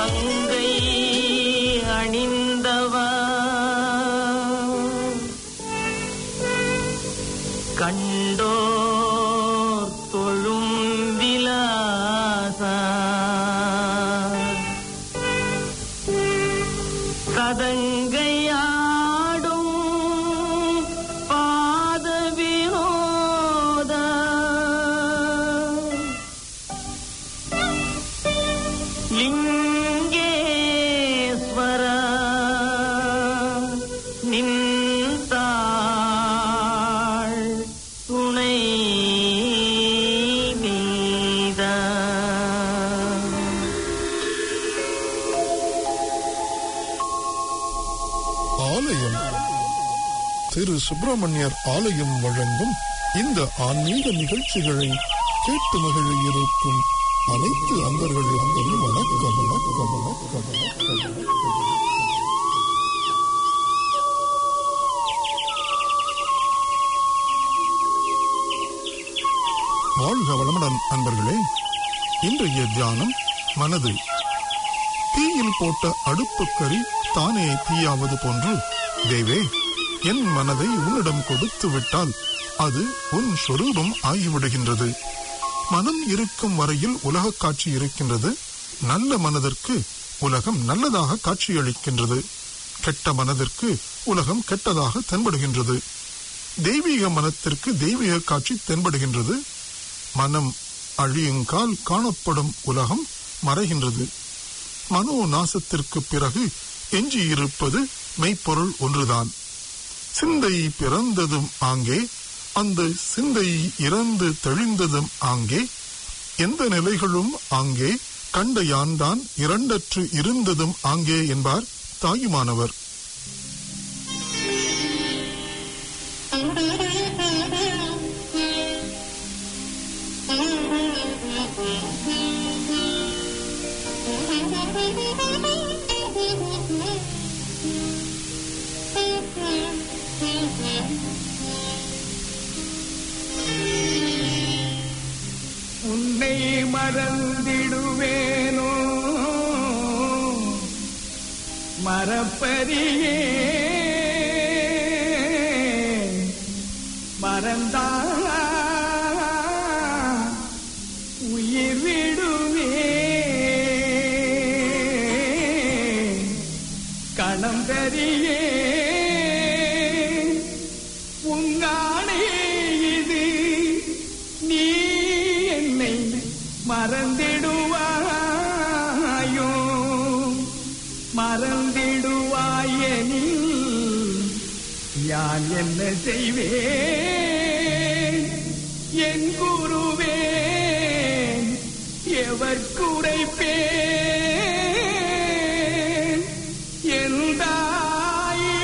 கங்கை அணிந்தவா கண்டோர் தொழும் விலாசா சதங்கையாடும் பாத வினோத லிங்கேஸ்வர நின்றாள் துணை நீதா ஆலயம் திரு சுப்பிரமணியர் ஆலயம் வழங்கும் இந்த ஆன்மீக நிகழ்ச்சிகளை கேட்டு மகிழ இருக்கும் அனைத்து அன்பர்களுக்கும் வணக்கம் வணக்கம் வணக்கம் வணக்கம் வாழ்க வளமுடன் அன்பர்களே இன்றைய தியானம் மனது தீயில் போட்ட அடுப்புக்கறி தானே தீயாவது போன்று தேவே என் மனதை உன்னிடம் கொடுத்து விட்டால் அது உன் சொரூபம் ஆகிவிடுகின்றது மனம் இருக்கும் வரையில் உலக காட்சி இருக்கின்றது நல்ல மனதிற்கு உலகம் நல்லதாக காட்சியளிக்கின்றது கெட்ட மனதிற்கு உலகம் கெட்டதாக தென்படுகின்றது தெய்வீக மனத்திற்கு தெய்வீக காட்சி தென்படுகின்றது மனம் அழியுங்கால் காணப்படும் உலகம் மறைகின்றது மனோ நாசத்திற்கு பிறகு எஞ்சியிருப்பது மெய்ப்பொருள் ஒன்றுதான் சிந்தை பிறந்ததும் ஆங்கே அந்த சிந்தை இறந்து தெளிந்ததும் ஆங்கே எந்த நிலைகளும் ஆங்கே கண்ட யான்தான் இரண்டற்று இருந்ததும் ஆங்கே என்பார் தாயுமானவர் உன்னை மறந்திடுவேனோ மறப்பறியே மறந்தா உயிர் விடுவே கணம் தரியே உங்கானே இது நீ என்னை மறந்திடுவாயோ மறந்திடுவாயெனில் யான் என்ன செய்வேன் என் குருவே எவர் குறைப்பேன் என் தாயே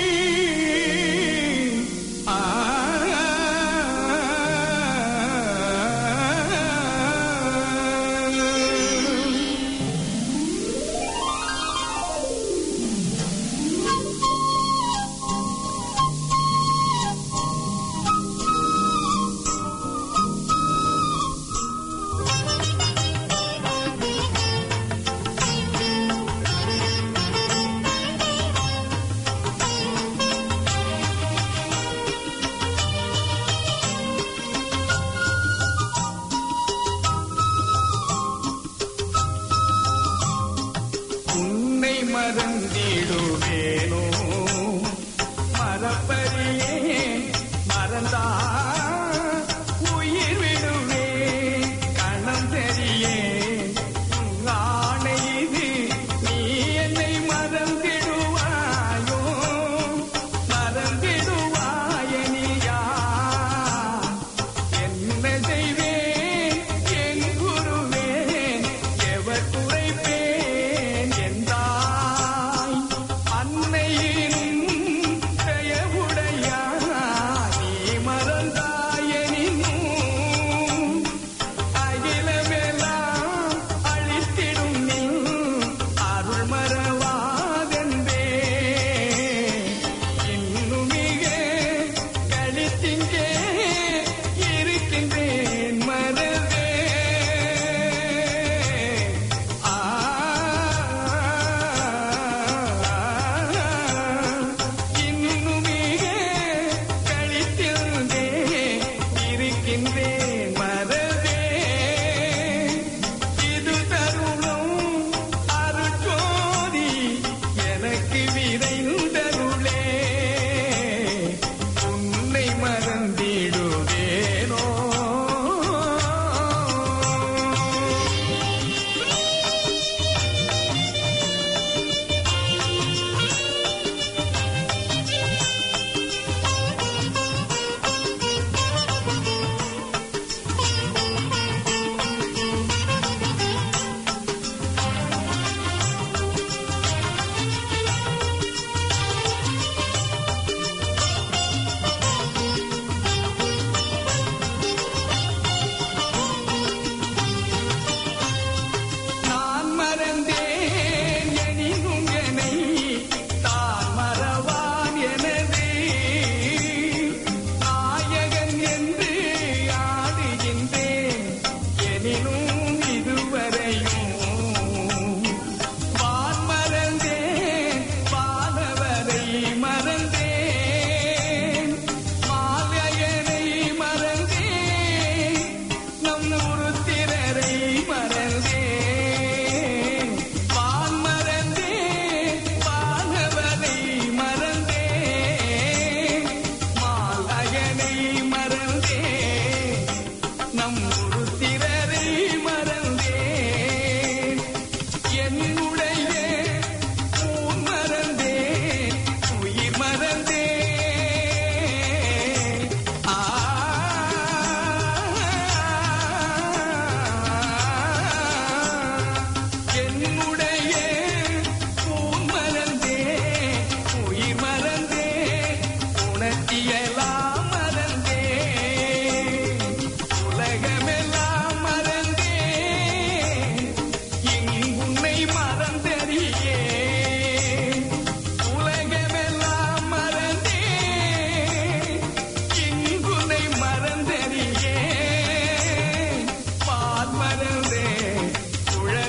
ஆ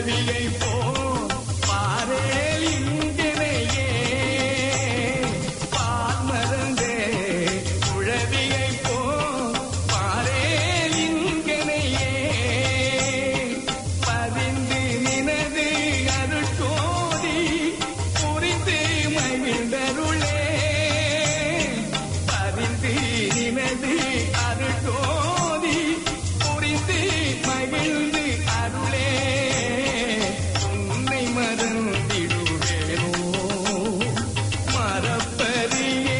குழவியை போ பாரேல் இங்கனையே பால் மறந்தே குழவியை போ பாரேல் இங்கனையே பதிந்து நினது அருட்கோடி புரிந்து மகிழ்ந்தருளே பதிந்து நினது அருட்கோடி புரிந்து மகிழ்ந்து அருளே உன்னை மறந்திடுவேனோ மறப்பறியே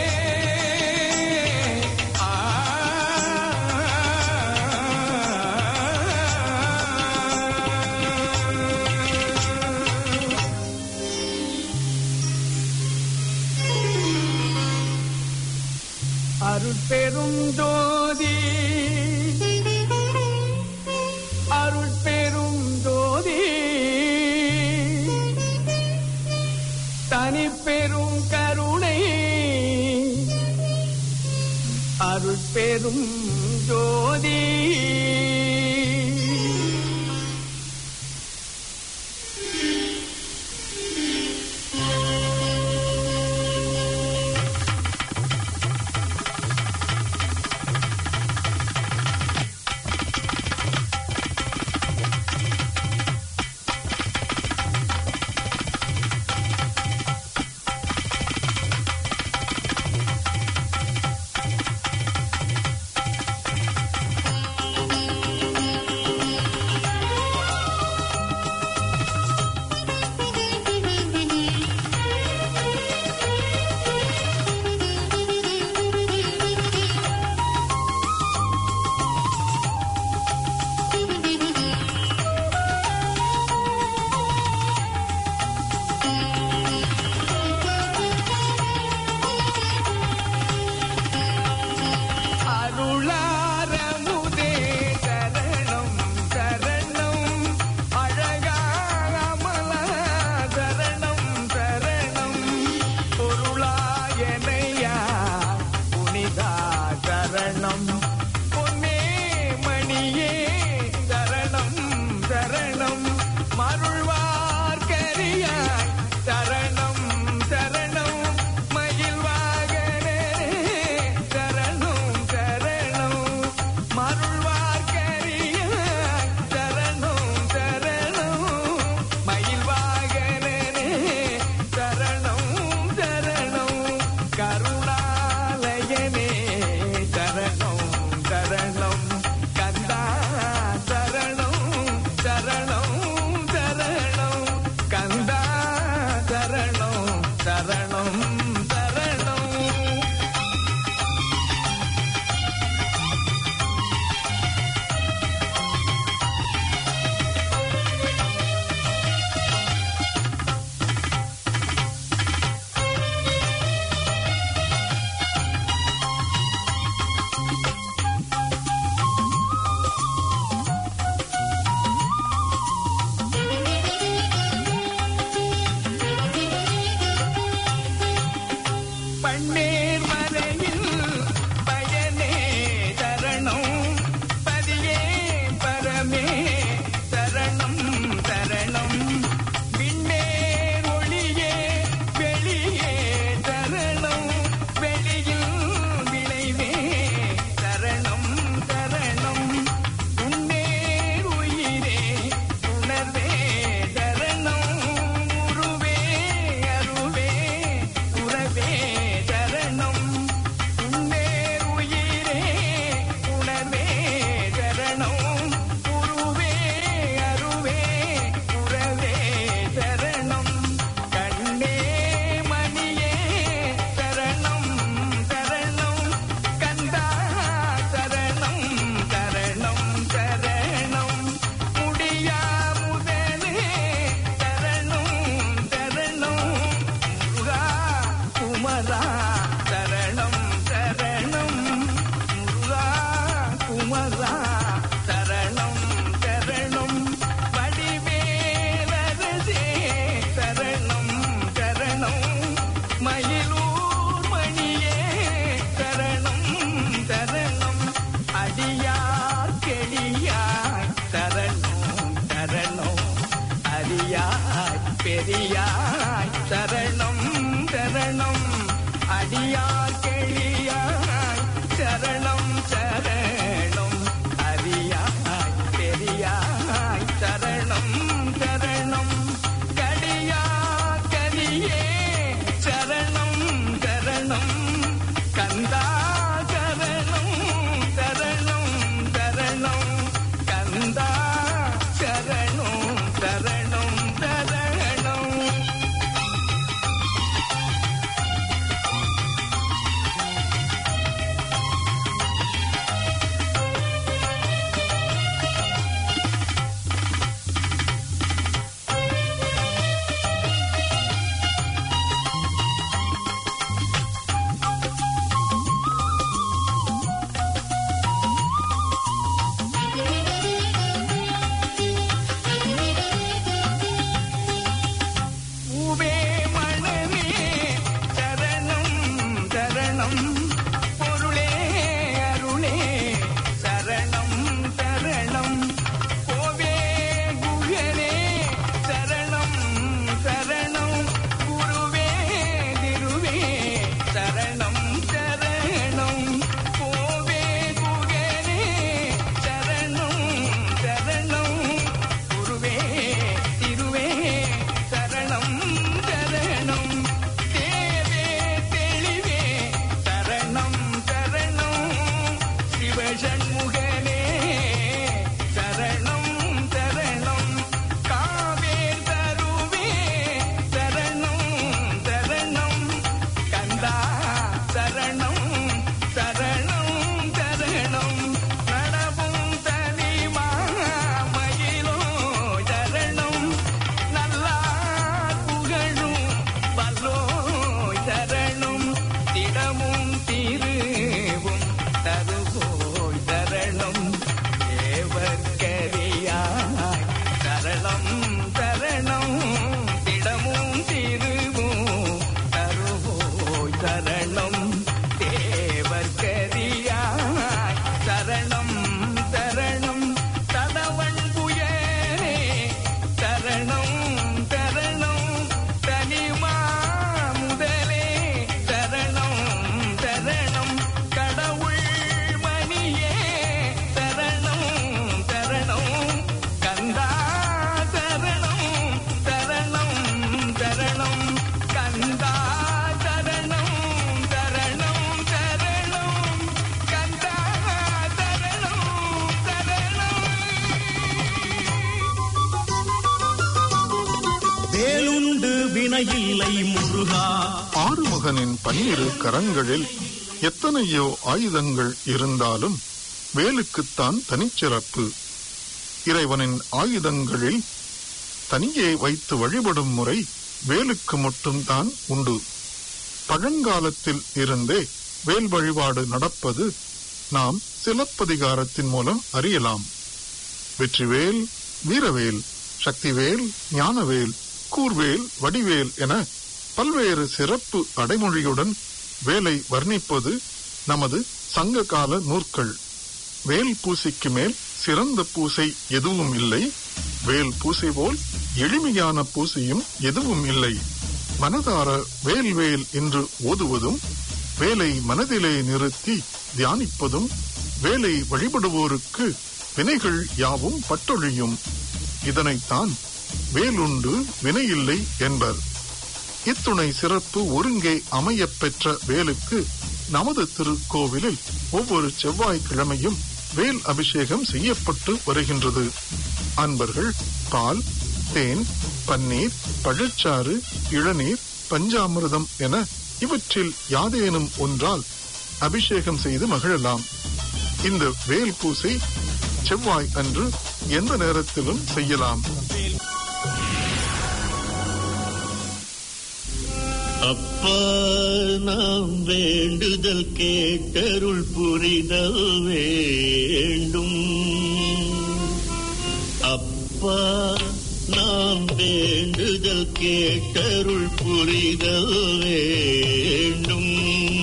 ஆ அருட்பெரும் ஜோதி அருட்பெரும் ஜோதி தனிப்பெரும் கருணை அருட்பெரும் ஜோதி பெரியாய் சரணம் சரணம் அடியார் கெளியாய் சரணம் சரணம் அரியாய் பெரியாய் சரணம் சரணம் கடியா கரியே சரணம் சரணம் கந்தா சரணம் சரணம் சரணம் கந்தா சரணம் சரணம் சரணம் பூவே மனமே சரணம் சரணம் பொருளே அருளே சரணம் சரணம் கோவே குகரே சரணம் சரணம் குருவே திருவே சரணம் சரணம் கோவே குகரே சரணம் சரணம் குருவே திருவே சரணம் சரணம் தேவே தெளிவே சரணம் சரணம் சிவசண்முகனே சரணம் சரணம் காவே தருவே சரணம் சரணம் கந்தா சரணம் சரணம் சரணம் நடவும் தனிமா மயிலோ சரணம் நல்லார் புகழும் வல்லோ சரணம் திடமும் திருவும் தருவோய் சரணம் தேவர்கரியாய் சரணம் சரணம் திடமும் திருவும் தருவோய் சரணம் தேவர்கரியாய் சரணம் சரணம் தடவன் புயரே சரணம் சரணம் தனிமா முதலே சரணம் சரணம் கடவுள் மணியே சரணம் சரணம் கந்தா சரணம் சரணம் சரணம் கந்தா சரணம் சரணம் சரணம் கந்தா சரணம் சரணம் வேலுண்டு வினையில்லை முருகா ஆறுமுகனின் பன்னிரு கரங்களில் எத்தனையோ ஆயுதங்கள் இருந்தாலும் வேலுக்குத்தான் தனிச்சிறப்பு இறைவனின் ஆயுதங்களில் தனியே வைத்து வழிபடும் முறை வேலுக்கு மட்டும்தான் உண்டு பழங்காலத்தில் இருந்தே வேல் வழிபாடு நடப்பது நாம் சிலப்பதிகாரத்தின் மூலம் அறியலாம் வெற்றிவேல் வீரவேல் சக்திவேல் ஞானவேல் கூர்வேல் வடிவேல் என பல்வேறு சிறப்பு அடைமொழியுடன் வேலை வர்ணிப்பது நமது சங்ககால நூற்கள் வேல் பூசைக்கு மேல் சிறந்த பூசை எதுவும் இல்லை வேல் பூசை போல் எளிமையான பூசையும் எதுவும் இல்லை மனதார வேல் வேல் என்று ஓதுவதும் வேலை மனதிலே நிறுத்தி தியானிப்பதும் வேலை வழிபடுவோருக்கு வினைகள் யாவும் பட்டொழியும் இதனைத்தான் வேலுண்டு வினையில்லை என்பர் இத்துணை சிறப்பு ஒருங்கே அமையப் பெற்ற வேலுக்கு நமது திருக்கோவிலில் ஒவ்வொரு செவ்வாய்க்கிழமையும் வேல் அபிஷேகம் செய்யப்பட்டு வருகின்றது அன்பர்கள் பால் தேன் பன்னீர் பழச்சாறு இளநீர் பஞ்சாமிர்தம் என இவற்றில் யாதேனும் ஒன்றால் அபிஷேகம் செய்து மகிழலாம் இந்த வேல் பூசை செவ்வாய் அன்று எந்த நேரத்திலும் செய்யலாம் அப்பா நாம் வேண்டுதல் கேட்டருள் புரிதல் வேண்டும் அப்பா நாம் வேண்டுதல் கேட்டருள் புரிதல் வேண்டும்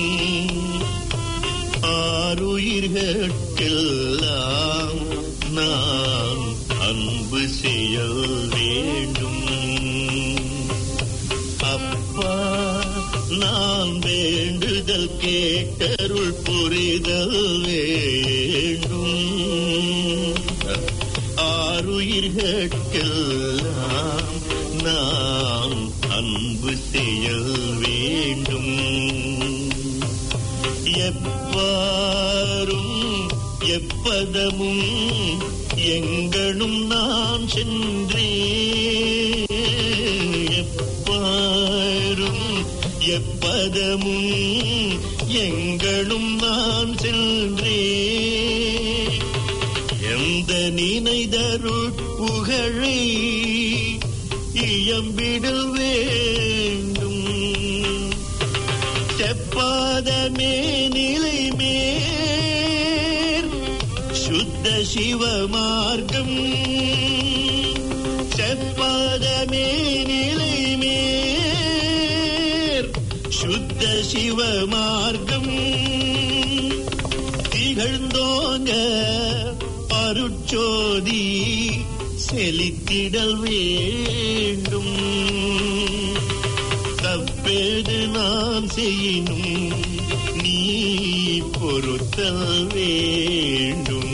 ஆறுயிர்கட்கெல்லாம் நாம் அன்பு செய்ய வேண்டும் கேட்டருள் புரிதல் வேண்டும் ஆறுயிர்கட்கெல்லாம் நாம் அன்பு செய்யல் வேண்டும் எப்பாரும் எப்பதமும் எங்கனும் நான் சென்றேன் எப்பாரும் எப்பதமும் எங்கனும் நான் சென்றேன் எந்த நினைதருள் புகழை இயம்பிடல் வேண்டும் செப்பாதமே நிலை மேர் சுத்த சிவ மார்க்கம் செப்பாதமே நிலை மேர் சுத்த சிவ மார்க்கம் திகழ்ந்தோங்க அருட்சோதி செழித்திடல் வேண்டும் தப்பேது நான் செய்யினும் நீ பொறுத்தல் வேண்டும்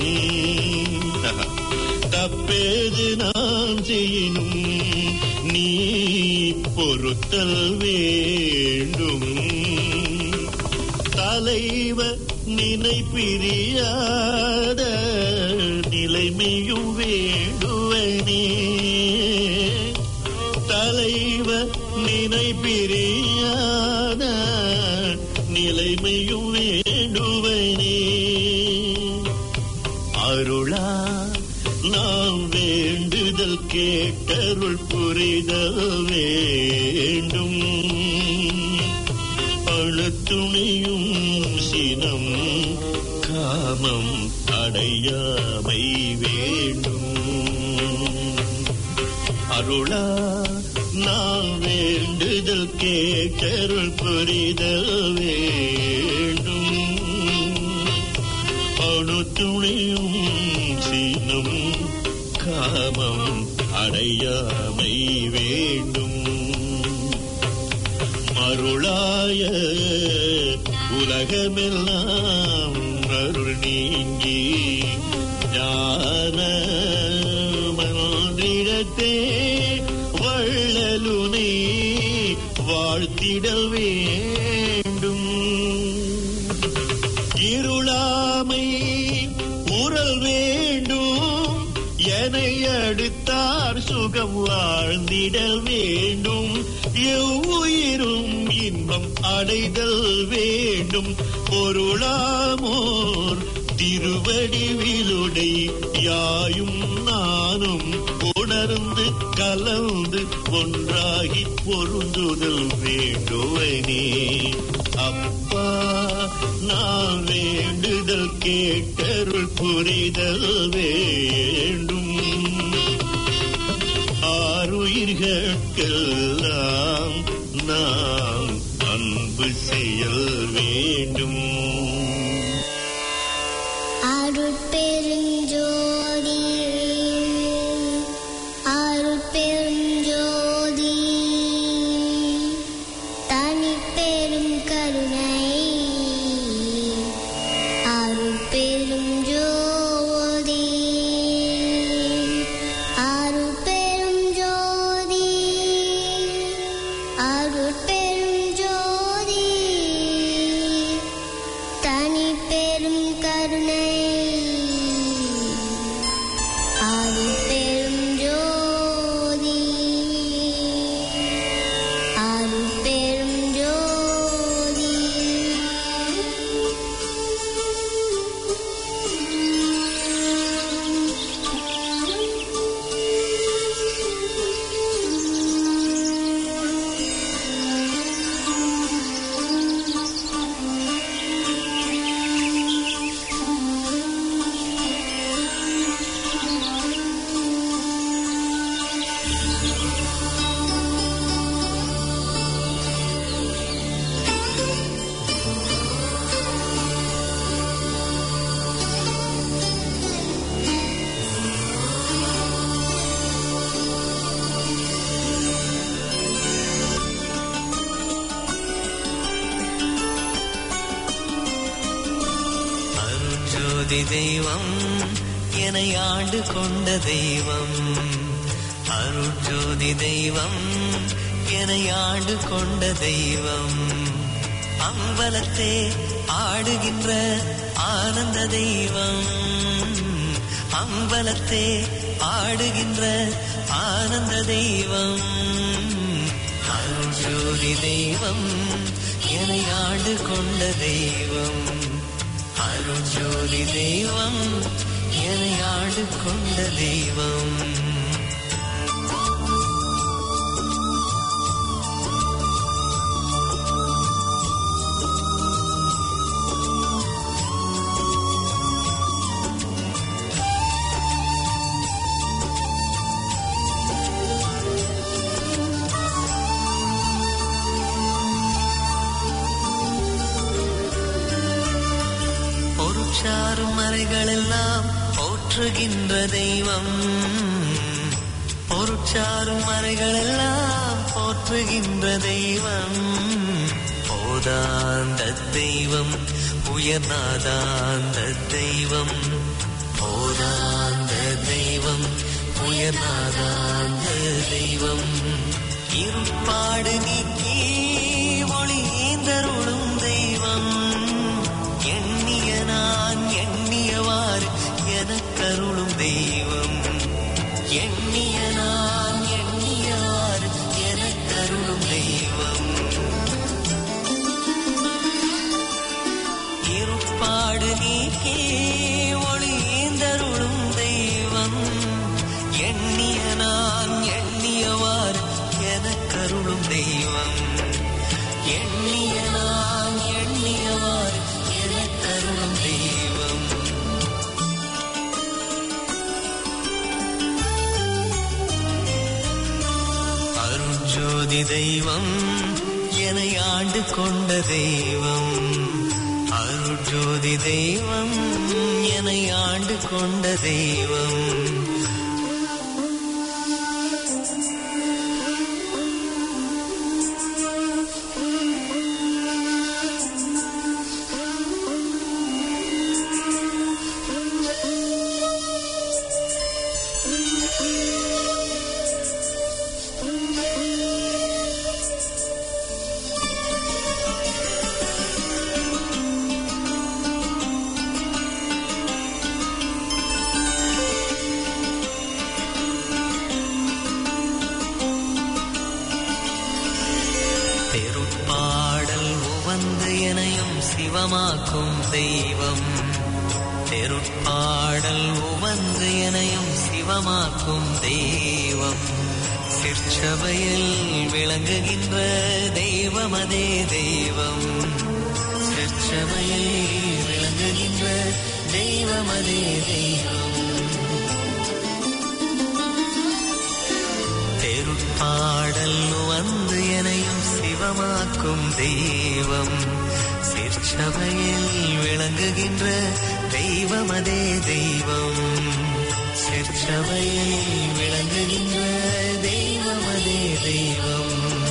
தப்பேது நான் செய்யினும் நீ பொறுத்தல் வேண்டும் தலைவ நினை பிரியாத நிலைமையும் வேண்டுவனே தலைவ நினை பிரியாத நிலைமையும் வேண்டுவனே அருளா நாம் வேண்டுதல் கேட்டருள் புரிதல் வேண்டும் அழுத்துணையும் சினம் காமம் அடையாமை வேண்டும் அருளா நான் வேண்டுதல் கேட்டருள் புரிதல் வேண்டும் அணுத்துணையும் சீனம் காமம் அடையாமை வேண்டும் மருளாய உலகமெல்லாம் அருள் நீங்கி ஞான மன்றிடத்தே வள்ளலுனை வாழ்த்திடல் வேண்டும் இருளாமை உறல் வேண்டும் எனை அடுத்தார் சுகம் வாழ்ந்திடல் வேண்டும் எவ்வுயிரும் இன்பம் அடைதல் வேண்டும் பொருளாமோர் திருவடி விலுடை யாயும் நானும் உணர்ந்து கலந்து ஒன்றாகி பொருந்துதல் வேண்டுவனே அப்பா நான் வேண்டுதல் கேட்டருள் புரிதல் வேண்டும் ஆறுயிர்கட்கெல்லாம் நாம் அன்பு செயல் வேண்டும் அருட்பெருஞ்சோதி அருட்பெருஞ்சோதி தனிப்பெரும் கருணை அருட்பெருஞ்சோதி அருட்பெருஞ்சோதி அருட்பெருஞ்சோதி அருட்ஜோதி தெய்வம் என்னை ஆண்டு கொண்ட தெய்வம் அருட்ஜோதி தெய்வம் என்னை ஆண்டு கொண்ட தெய்வம் அம்பலத்தே ஆடுகின்ற ஆனந்த தெய்வம் அம்பலத்தே ஆடுகின்ற ஆனந்த தெய்வம் அருள்ஜோதி தெய்வம் என்னை ஆண்டு கொண்ட தெய்வம் அருள்ஜோதி தெய்வம் என்னை ஆண்டு கொண்ட தெய்வம் பொருட்சாரும் மறைகளெல்லாம் போற்றுகின்ற தெய்வம் பொருட்சாரும் மறைகளெல்லாம் போற்றுகின்ற தெய்வம் போதாந்த தெய்வம் உயர்நாதாந்த தெய்வம் போதாந்த தெய்வம் உயர்நாதாந்த தெய்வம் இருப்பாடு நீக்கி ஒளிந்தருளும் தெய்வம் எண்ணிய நான் எண்ணியவாறு எனக்கருளும் தெய்வம் எண்ணிய நான் எண்ணியவாறு எனக்கருளும் தெய்வம் இருப்பாடு நீக்கி ஒளிந்தருளும் தெய்வம் எண்ணிய நான் எண்ணியவாறு எனக்கருளும் தெய்வம் எண்ணிய நான் எண்ணியவாறு எனக்கருளும் தெய்வம் அருஞ்சோதி தெய்வம் என்னை ஆண்டு கொண்ட தெய்வம் அருட்ஜோதி தெய்வம் என்னை ஆண்டு கொண்ட தெய்வம் தெருப்பாடல் உவந்து எனையும் சிவமாக்கும் தெய்வம் தெருப்பாடல் உவந்து எனையும் சிவமாக்கும் தெய்வம் சிற்சபையில் விளங்குகின்ற தெய்வமதே தெய்வம் சிற்சபையில் விளங்குகின்ற தெய்வமதே தெய்வம் தெருப்பாடல் வந்து எனையும் சிவமாக்கும் தெய்வம் சிற்சபையில் விளங்குகின்ற தெய்வமதே தெய்வம் சிற்சபையில் விளங்குகின்ற தெய்வமதே தெய்வம்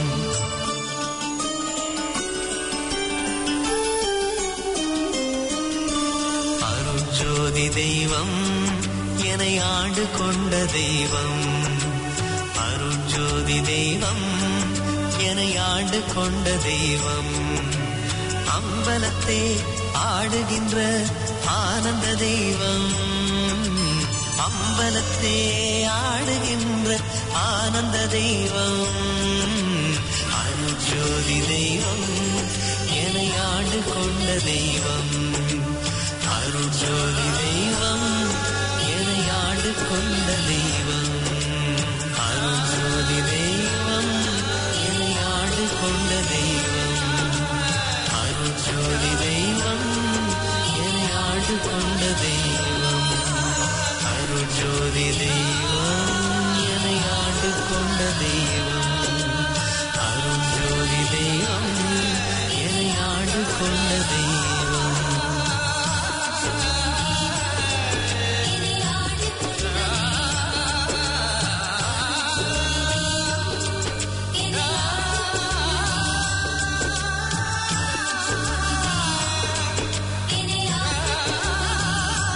அருட்ஜோதி தெய்வம் என்னை ஆண்டு கொண்ட தெய்வம் அருட்ஜோதி தெய்வம் என்னை ஆண்டு கொண்ட தெய்வம் அம்பலத்தே ஆடுகின்ற ஆனந்த தெய்வம் அம்பலத்தே ஆடுகின்ற ஆனந்த தெய்வம் அருட்ஜோதி தெய்வம் என்னை ஆண்டு கொண்ட தெய்வம் அருட்ஜோதி தெய்வம் என்னை ஆண்டு கொண்ட தெய்வம் அருள்ஜோதி தெய்வம் என்னை ஆண்டு கொண்ட தெய்வம் அருள்ஜோதி தெய்வம் என்னை ஆண்டு கொண்ட தெய்வம் அருள்ஜோதி தெய்வம் என்னை ஆண்டு கொண்ட தெய்வம் அருள்ஜோதி தெய்வம் என்னை ஆண்டு கொண்ட தெய்வம் ஆ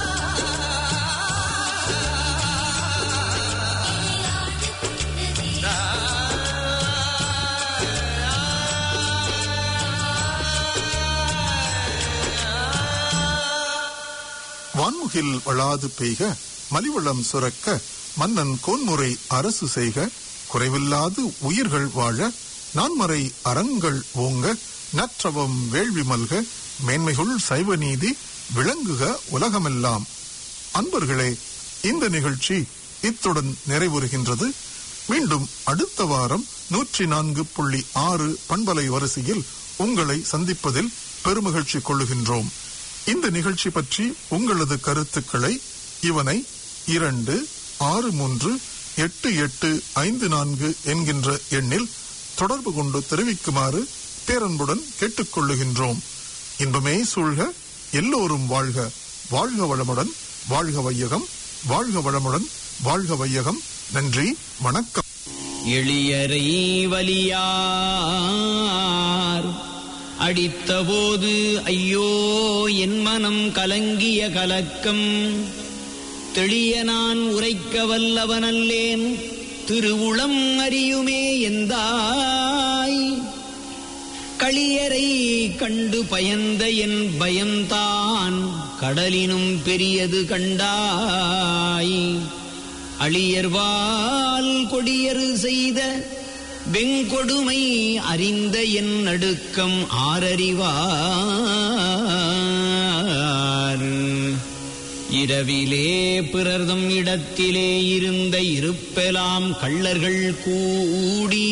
வான்முகில் வளாது பெய்க மலிவளம் சுரக்க மன்னன் கோன்முறை அரசு செய்க குறைவில்லாது உயிர்கள் வாழ நான்மறை அறங்கள் ஓங்க நற்றவம் வேள்வி மல்க மேன்மைகுள் சைவ நீதி விளங்குக உலகமெல்லாம் அன்பர்களே இந்த நிகழ்ச்சி இத்துடன் நிறைவுறுகின்றது மீண்டும் அடுத்த வாரம் நூற்றி நான்கு புள்ளி ஆறு பண்பலை வரிசையில் உங்களை சந்திப்பதில் பெருமகிழ்ச்சி கொள்ளுகின்றோம் இந்த நிகழ்ச்சி பற்றி உங்களது கருத்துக்களை இவனை இரண்டு ஆறு மூன்று எட்டு எட்டு ஐந்து நான்கு என்கின்ற எண்ணில் தொடர்பு கொண்டு தெரிவிக்குமாறு பேரன்புடன் கேட்டுக்கொள்ளுகின்றோம் இன்பமே சூழ்க எல்லோரும் வாழ்க வாழ்க வளமுடன் வாழ்க வையகம் வாழ்க வளமுடன் வாழ்க வையகம் நன்றி வணக்கம் எளியரை வலியார் அடித்தபோது ஐயோ என் மனம் கலங்கிய கலக்கம் தெளிய நான் உரைக்க வல்லவனல்லேன் திருவுளம் அறியுமே எந்தாய் களியரை கண்டு பயந்த என் பயம்தான் கடலினும் பெரியது கண்டாய் அழியர்வால் கொடியரு செய்த வெங்கொடுமை அறிந்த என் நடுக்கம் ஆரறிவார் இரவிலே பிறர்தம் இடத்திலே இருந்த இருப்பெலாம் கள்ளர்கள் கூடி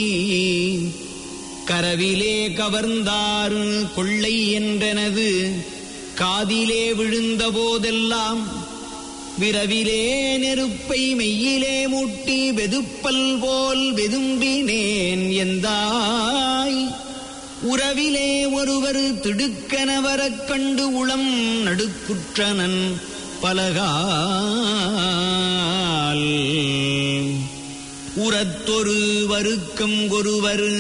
கரவிலே கவர்ந்தார் கொள்ளை என்றனது காதிலே விழுந்த போதெல்லாம் விரவிலே நெருப்பை மெய்யிலே மூட்டி வெதுப்பல் போல் வெதும்பினேன் எந்தாய் உறவிலே ஒருவர் திடுக்கென வரக் கண்டு உளம் நடுக்குற்றனன் பலகால் உரத்தொரு வருக்கம் ஒருவர்